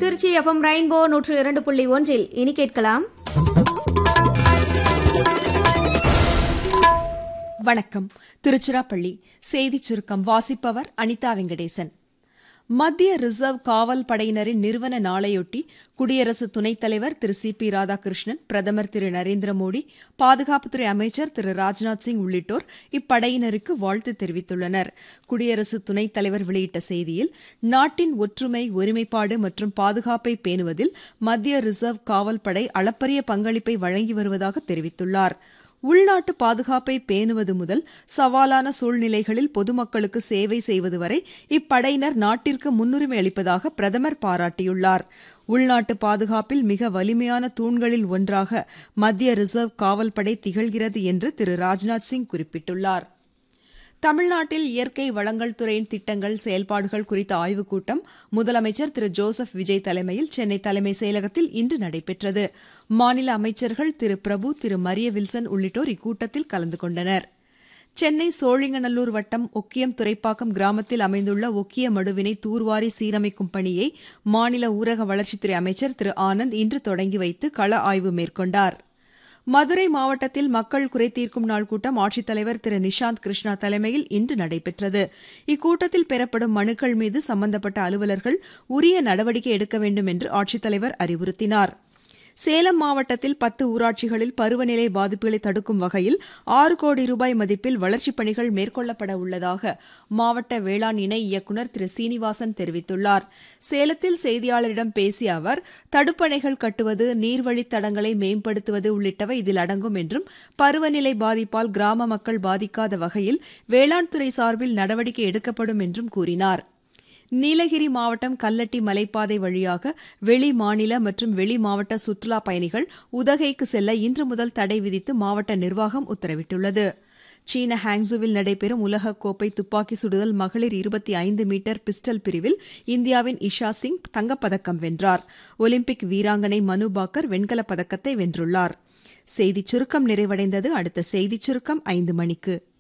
Trichy FM rainbow நூற்று இரண்டு புள்ளி ஒன்றில் இனி கேட்கலாம் வணக்கம் திருச்சிராப்பள்ளி செய்திச் சுருக்கம் வாசிப்பவர் அனிதா வெங்கடேசன் மத்திய ரிசர்வ் காவல் படையினரின் நிறுவன நாளையொட்டி குடியரசு துணைத் தலைவர் திரு சி பி ராதாகிருஷ்ணன் பிரதமர் திரு நரேந்திர மோடி பாதுகாப்புத்துறை அமைச்சர் திரு ராஜ்நாத் சிங் உள்ளிட்டோர் இப்படையினருக்கு வாழ்த்து தெரிவித்துள்ளனர் குடியரசு துணைத் தலைவர் வெளியிட்ட செய்தியில் நாட்டின் ஒற்றுமை ஒருமைப்பாடு மற்றும் பாதுகாப்பை பேணுவதில் மத்திய ரிசர்வ் காவல் படை அளப்பரிய பங்களிப்பை வழங்கி வருவதாக தெரிவித்துள்ளார் உள்நாட்டு பாதுகாப்பை பேணுவது முதல் சவாலான சூழ்நிலைகளில் பொதுமக்களுக்கு சேவை செய்வது வரை இப்படையினர் நாட்டிற்கு முன்னுரிமை அளிப்பதாக பிரதமர் பாராட்டியுள்ளார் உள்நாட்டு பாதுகாப்பில் மிக வலிமையான தூண்களில் ஒன்றாக மத்திய ரிசர்வ் காவல் படை திகழ்கிறது என்று திரு ராஜ்நாத் சிங் குறிப்பிட்டுள்ளார் தமிழ்நாட்டில் இயற்கை வளங்கள் துறையின் திட்டங்கள் செயல்பாடுகள் குறித்த ஆய்வுக் கூட்டம் முதலமைச்சர் திரு ஜோசப் விஜய் தலைமையில் சென்னை தலைமைச் செயலகத்தில் இன்று நடைபெற்றது மாநில அமைச்சர்கள் திரு பிரபு திரு மரிய வில்சன் உள்ளிட்டோர் இக்கூட்டத்தில் கலந்து கொண்டனர் சென்னை சோழிங்கநல்லூர் வட்டம் ஒக்கியம் துறைப்பாக்கம் கிராமத்தில் அமைந்துள்ள ஒக்கிய மடுவினை தூர்வாரி சீரமைக்கும் பணியை மாநில ஊரக வளர்ச்சித்துறை அமைச்சர் திரு ஆனந்த் இன்று தொடங்கி வைத்து கள ஆய்வு மேற்கொண்டார் மதுரை மாவட்டத்தில் மக்கள் குறைதீர்க்கும் நாள் கூட்டம் ஆட்சித்தலைவர் திரு நிஷாந்த் கிருஷ்ணா தலைமையில் இன்று நடைபெற்றது இக்கூட்டத்தில் பெறப்படும் மனுக்கள் மீது சம்பந்தப்பட்ட அலுவலர்கள் உரிய நடவடிக்கை எடுக்க வேண்டும் என்று ஆட்சித்தலைவர் அறிவுறுத்தினார் சேலம் மாவட்டத்தில் பத்து ஊராட்சிகளில் பருவநிலை பாதிப்புகளை தடுக்கும் வகையில் ஆறு கோடி ரூபாய் மதிப்பில் வளர்ச்சிப் பணிகள் மேற்கொள்ளப்பட உள்ளதாக மாவட்ட வேளாண் இணை இயக்குநர் திரு சீனிவாசன் தெரிவித்துள்ளார் சேலத்தில் செய்தியாளரிடம் பேசிய அவர் தடுப்பணைகள் கட்டுவது நீர்வழித் தடங்களை மேம்படுத்துவது உள்ளிட்டவை இதில் அடங்கும் என்றும் பருவநிலை பாதிப்பால் கிராம மக்கள் பாதிக்காத வகையில் வேளாண் துறை சார்பில் நடவடிக்கை எடுக்கப்படும் என்றும் கூறினார் நீலகிரி மாவட்டம் கல்லட்டி மலைப்பாதை வழியாக வெளி மாநில மற்றும் வெளி மாவட்ட சுற்றுலா பயணிகள் உதகைக்கு செல்ல இன்று முதல் தடை விதித்து மாவட்ட நிர்வாகம் உத்தரவிட்டுள்ளது சீன ஹாங்ஸுவில் நடைபெறும் உலகக்கோப்பை துப்பாக்கி சுடுதல் மகளிர் இருபத்தி ஐந்து மீட்டர் பிஸ்டல் பிரிவில் இந்தியாவின் இஷா சிங் தங்கப்பதக்கம் வென்றார் ஒலிம்பிக் வீராங்கனை மனு பாக்கர் வெண்கலப் பதக்கத்தை வென்றுள்ளார் செய்திச் சுருக்கம் நிறைவடைந்தது அடுத்த செய்திச் சுருக்கம் ஐந்து மணிக்கு